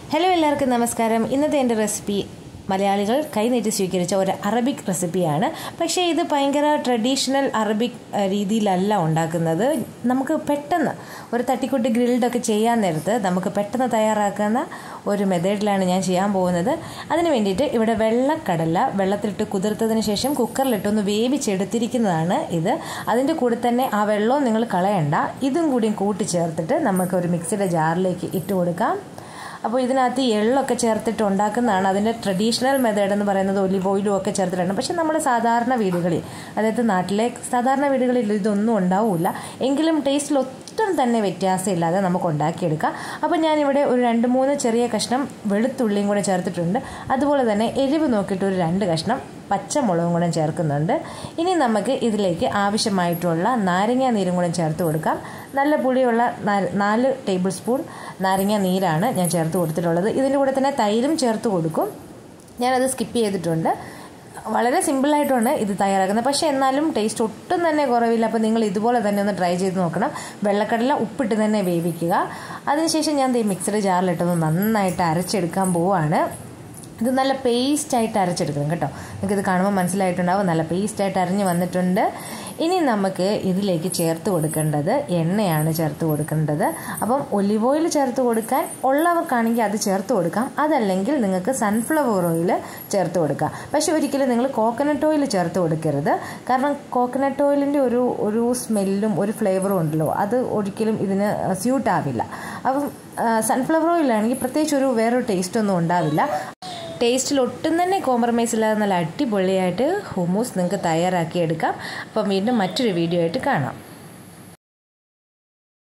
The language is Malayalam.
ഹലോ എല്ലാവർക്കും നമസ്കാരം ഇന്നത്തെ എൻ്റെ റെസിപ്പി മലയാളികൾ കൈനീട്ടി സ്വീകരിച്ച ഒരു അറബിക് റെസിപ്പിയാണ് പക്ഷേ ഇത് ഭയങ്കര ട്രഡീഷണൽ അറബിക് അഹ്, രീതിയിലല്ല ഉണ്ടാക്കുന്നത് നമുക്ക് പെട്ടെന്ന് ഒരു തട്ടിക്കൂട്ടി ഗ്രിൽഡൊക്കെ ചെയ്യാൻ നേരത്ത് നമുക്ക് പെട്ടെന്ന് തയ്യാറാക്കുന്ന ഒരു മെത്തേഡിലാണ് ഞാൻ ചെയ്യാൻ പോകുന്നത് അതിന് വേണ്ടിയിട്ട് ഇവിടെ വെള്ളക്കടല വെള്ളത്തിലിട്ട് കുതിർത്തതിന് ശേഷം കുക്കറിലിട്ടൊന്ന് വേവിച്ചെടുത്തിരിക്കുന്നതാണ് ഇത് അതിൻ്റെ കൂടെ തന്നെ ആ വെള്ളവും നിങ്ങൾ കളയണ്ട ഇതും കൂടിയും കൂട്ടി ചേർത്തിട്ട് നമുക്ക് ഒരു മിക്സിയുടെ ജാറിലേക്ക് ഇട്ട് കൊടുക്കാം അപ്പോൾ ഇതിനകത്ത് എള്ളൊക്കെ ചേർത്തിട്ട് ഉണ്ടാക്കുന്നതാണ് അതിൻ്റെ ട്രഡീഷണൽ മെത്തേഡ് എന്ന് പറയുന്നത് ഒലിവ് ഓയിലും ഒക്കെ ചേർത്തിട്ടാണ് പക്ഷെ നമ്മൾ സാധാരണ വീടുകളിൽ അതായത് നാട്ടിലെ സാധാരണ വീടുകളിൽ ഇതൊന്നും ഉണ്ടാവില്ല എങ്കിലും ടേസ്റ്റിൽ ഒട്ടും തന്നെ വ്യത്യാസമില്ലാതെ നമുക്ക് ഉണ്ടാക്കിയെടുക്കാം അപ്പോൾ ഞാനിവിടെ ഒരു രണ്ട് മൂന്ന് ചെറിയ കഷ്ണം വെളുത്തുള്ളിയും കൂടെ ചേർത്തിട്ടുണ്ട് അതുപോലെ തന്നെ എരിവ് നോക്കിയിട്ട് ഒരു രണ്ട് കഷ്ണം പച്ചമുളകും കൂടെ ചേർക്കുന്നുണ്ട് ഇനി നമുക്ക് ഇതിലേക്ക് ആവശ്യമായിട്ടുള്ള നാരങ്ങ നീരും കൂടെ ചേർത്ത് കൊടുക്കാം നല്ല പുളിയുള്ള നാ- നാല് ടേബിൾ സ്പൂൺ നാരങ്ങ നീരാണ് ഞാൻ ചേർത്ത് കൊടുത്തിട്ടുള്ളത് ഇതിൻ്റെ കൂടെ തന്നെ തൈരും ചേർത്ത് കൊടുക്കും ഞാനത് സ്കിപ്പ് ചെയ്തിട്ടുണ്ട് വളരെ സിമ്പിളായിട്ടാണ് ഇത് തയ്യാറാക്കുന്നത് പക്ഷേ എന്നാലും ടേസ്റ്റ് ഒട്ടും തന്നെ കുറവില്ല അപ്പോൾ നിങ്ങൾ ഇതുപോലെ തന്നെ ഒന്ന് ട്രൈ ചെയ്ത് നോക്കണം വെള്ളക്കടല ഉപ്പിട്ട് തന്നെ വേവിക്കുക അതിനുശേഷം ഞാൻ ഈ മിക്സഡ് ജാറിലിട്ടൊന്ന് നന്നായിട്ട് അരച്ചെടുക്കാൻ പോവുകയാണ് ഇത് നല്ല പേസ്റ്റായിട്ട് അരച്ചെടുക്കണം കേട്ടോ നിങ്ങൾക്കിത് കാണുമ്പോൾ മനസ്സിലായിട്ടുണ്ടാവും നല്ല പേസ്റ്റായിട്ട് അരഞ്ഞ് വന്നിട്ടുണ്ട് ഇനി നമുക്ക് ഇതിലേക്ക് ചേർത്ത് കൊടുക്കേണ്ടത് എണ്ണയാണ് ചേർത്ത് കൊടുക്കേണ്ടത് അപ്പം ഒലിവ് ഓയിൽ ചേർത്ത് കൊടുക്കാൻ ഉള്ളവർക്കാണെങ്കിൽ അത് ചേർത്ത് കൊടുക്കാം അതല്ലെങ്കിൽ നിങ്ങൾക്ക് സൺഫ്ലവർ ഓയിൽ ചേർത്ത് കൊടുക്കാം പക്ഷെ ഒരിക്കലും നിങ്ങൾ കോക്കനട്ട് ഓയിൽ ചേർത്ത് കൊടുക്കരുത് കാരണം കോക്കനട്ട് ഓയിലിൻ്റെ ഒരു ഒരു സ്മെല്ലും ഒരു ഫ്ലേവറും ഉണ്ടല്ലോ അത് ഒരിക്കലും ഇതിന് സ്യൂട്ട് ആവില്ല അപ്പം സൺഫ്ലവർ ഓയിലാണെങ്കിൽ പ്രത്യേകിച്ച് ഒരു വേറൊരു ടേസ്റ്റ് ഒന്നും ഉണ്ടാവില്ല ടേസ്റ്റിൽ ഒട്ടും തന്നെ കോംപ്രമൈസ് ഇല്ലാതെ നല്ല അടിപൊളിയായിട്ട് ഹുമൂസ് നിങ്ങൾക്ക് തയ്യാറാക്കി എടുക്കാം അപ്പം വീണ്ടും മറ്റൊരു വീഡിയോ ആയിട്ട് കാണാം